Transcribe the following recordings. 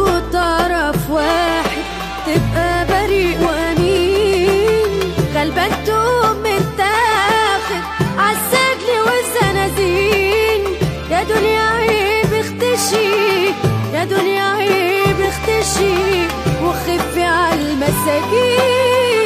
طرف واحد تبقى بريء وامين غلبان تقوم متاخد عالسجن والزنازين يا دنيا عيب اختشي يا دنيا عيب اختشي وخفي عالمساكين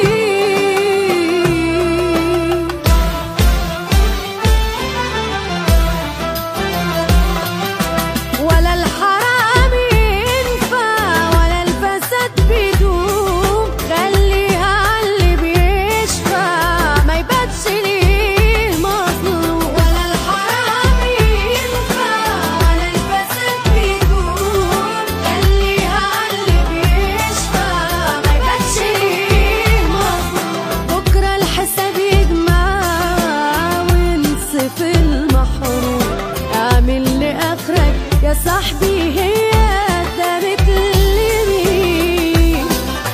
ولا الحرام ينفع ولا الفساد بيدوم خليها عاللي بيشفع ما يبانش ليه مظلوم ولا الحرام ينفع ولا الفساد بيدوم خليها عاللي بيشفع ما يبانش ليه مظلوم بكره الحساب يجمع وينصف المحروم اعمل لاخرك يا صاحبي هي دامت اليمين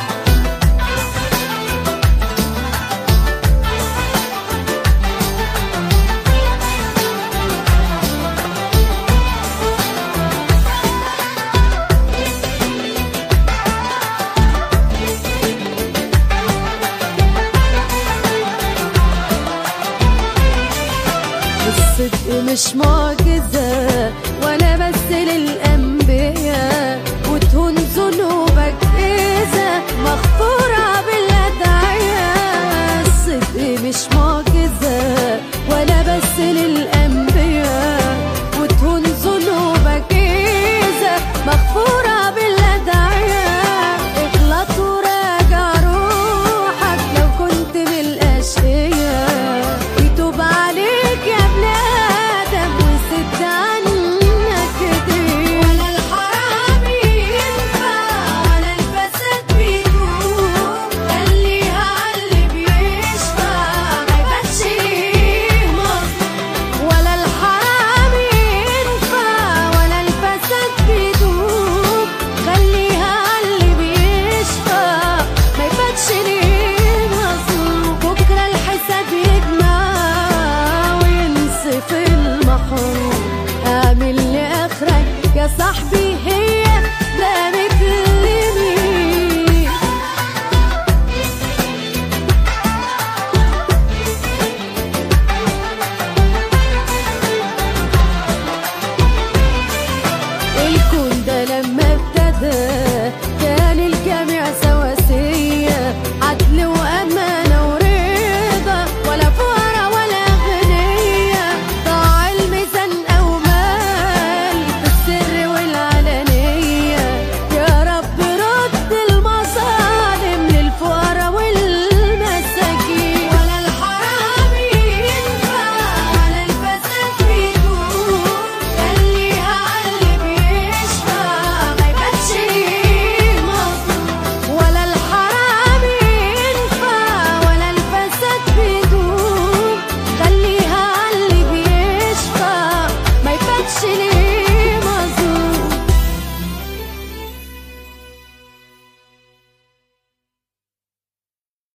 الصدق مش معجزة ولا بس للأنبياء وتهون ذنوبك إذا مغفورة بالأدعياء الصدق مش معجزة ولا بس للأنبياء وتهون ذنوبك إذا مغفورة بالأدعياء اغلط وراجع روحك لو كنت من الأشقياء يتوب عليك يا ابن آدم وسد عنك ايديك ولا الحرام ينفع ولا الفساد بيدوم خليها عاللي بيشفع ما يبانش ليه مظلوم ولا الحرام ينفع ولا الفساد بيدوم خليها عاللي بيشفع ما يبانش ليه مظلوم بكره الحساب يجمع وينصف المحروم اعمل لاخرك يا صاحبي هي دامت اليمين الكون ده لما ابتدى كان الجميع سواسية عدل وأمانة